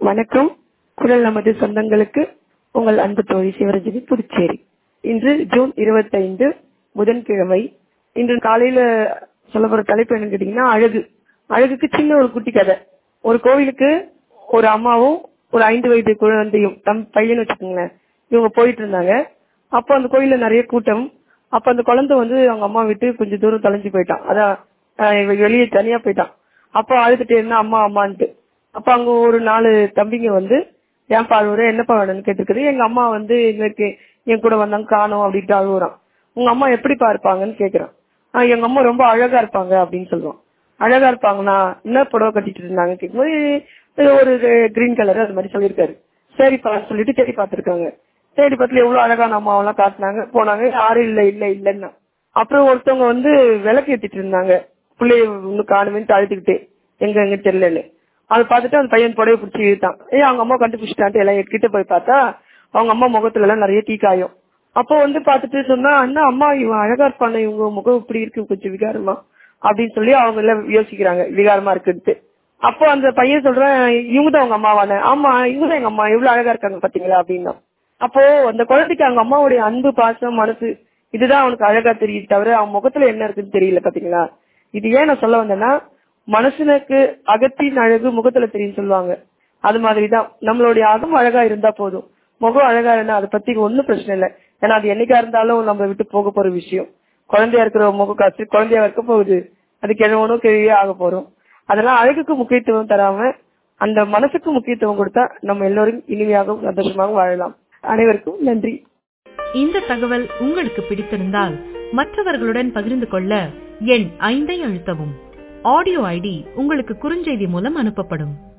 வணக்கம் குரல் நமது சொந்தங்களுக்கு உங்கள் அன்பு தோழி சிவரஞ்சனி புதுச்சேரி இன்று ஜூன் இருபத்தைந்து புதன்கிழமை இன்று காலையில சொல்ல போற தலைப்பு என்னன்னு கேட்டீங்கன்னா அழகு அழகுக்கு சின்ன ஒரு குட்டி கதை ஒரு கோவிலுக்கு ஒரு அம்மாவும் ஒரு ஐந்து வயது குழந்தையும் தம் பையன் வச்சுக்கோங்களேன் இவங்க போயிட்டு இருந்தாங்க அப்போ அந்த கோயில்ல நிறைய கூட்டம் அப்ப அந்த குழந்தை வந்து அவங்க அம்மா விட்டு கொஞ்சம் தூரம் தொலைஞ்சு போயிட்டான் அதான் ஆஹ் இவன் வெளியே தனியா போயிட்டான் அப்போ அழுதுட்டே இருந்தா அம்மா அம்மான்ட்டு அப்ப அங்க ஒரு நாலு தம்பிங்க வந்து ஏன்பா அழுவுற என்னப்பா வேணும்னு கேட்டுருக்குது எங்க அம்மா வந்து எங்களுக்கு என் கூட வந்தாங்க காணும் அப்படின்ட்டு அழுகுறான் உங்க அம்மா எப்படிப்பா இருப்பாங்கன்னு கேக்குறான் ஆஹ் எங்க அம்மா ரொம்ப அழகா இருப்பாங்க அப்படின்னு சொல்லுவான் அழகா இருப்பாங்கன்னா என்ன புடவை கட்டிட்டு இருந்தாங்க கேட்கும்போது இது ஒரு கிரீன் கலர் அது மாதிரி சொல்லியிருக்காரு சரிப்பா சொல்லிட்டு தேடி பார்த்திருக்காங்க தேடி பார்த்துல எவ்வளவு அழகான அம்மாவெல்லாம் காட்டினாங்க போனாங்க யாரும் இல்ல இல்ல இல்லன்னா அப்புறம் ஒருத்தவங்க வந்து விளக்கு ஏத்திட்டு இருந்தாங்க பிள்ளைய இன்னும் காணுமேன்னு அழுதுகிட்டே எங்க எங்க தெரியலன்னு அதை பார்த்துட்டு அந்த பையன் புடவை பிடிச்சி இழுத்தான் ஏன் அவங்க அம்மா கண்டுபிடிச்சிட்டான்ட்டு எல்லாம் கிட்ட போய் பார்த்தா அவங்க அம்மா முகத்துல எல்லாம் நிறைய தீக்காயம் அப்போ வந்து பார்த்துட்டு சொன்னா அண்ணா அம்மா இவன் அழகா இருப்பானே இவங்க முகம் இப்படி இருக்கு கொஞ்சம் விகாரமா அப்படின்னு சொல்லி அவங்க எல்லாம் யோசிக்கிறாங்க விகாரமா இருக்குன்ட்டு அப்போ அந்த பையன் சொல்றேன் இவங்க தான் அவங்க அம்மாவான ஆமா இவங்க தான் எங்க அம்மா எவ்வளவு அழகா இருக்காங்க பாத்தீங்களா அப்படின்னா அப்போ அந்த குழந்தைக்கு அவங்க அம்மாவுடைய அன்பு பாசம் மனசு இதுதான் அவனுக்கு அழகா தெரியுது தவிர அவன் முகத்துல என்ன இருக்குன்னு தெரியல பாத்தீங்களா இது ஏன் நான் சொல்ல வந்தேன்னா மனுஷனுக்கு அகத்தின் அழகு முகத்துல தெரியும் சொல்லுவாங்க அது மாதிரிதான் நம்மளுடைய அகம் அழகா இருந்தா போதும் முகம் அழகா இருந்தா அதை பத்தி ஒன்னும் பிரச்சனை இல்லை ஏன்னா அது என்னைக்கா இருந்தாலும் நம்ம விட்டு போக போற விஷயம் குழந்தையா இருக்கிற முக காசு குழந்தையா இருக்க போகுது அது கிழவனும் கிழவியே ஆக போறோம் அதெல்லாம் அழகுக்கு முக்கியத்துவம் தராம அந்த மனசுக்கு முக்கியத்துவம் கொடுத்தா நம்ம எல்லோரும் இனிமையாகவும் சந்தோஷமாகவும் வாழலாம் அனைவருக்கும் நன்றி இந்த தகவல் உங்களுக்கு பிடித்திருந்தால் மற்றவர்களுடன் பகிர்ந்து கொள்ள எண் ஐந்தை அழுத்தவும் ஆடியோ ஐடி உங்களுக்கு குறுஞ்செய்தி மூலம் அனுப்பப்படும்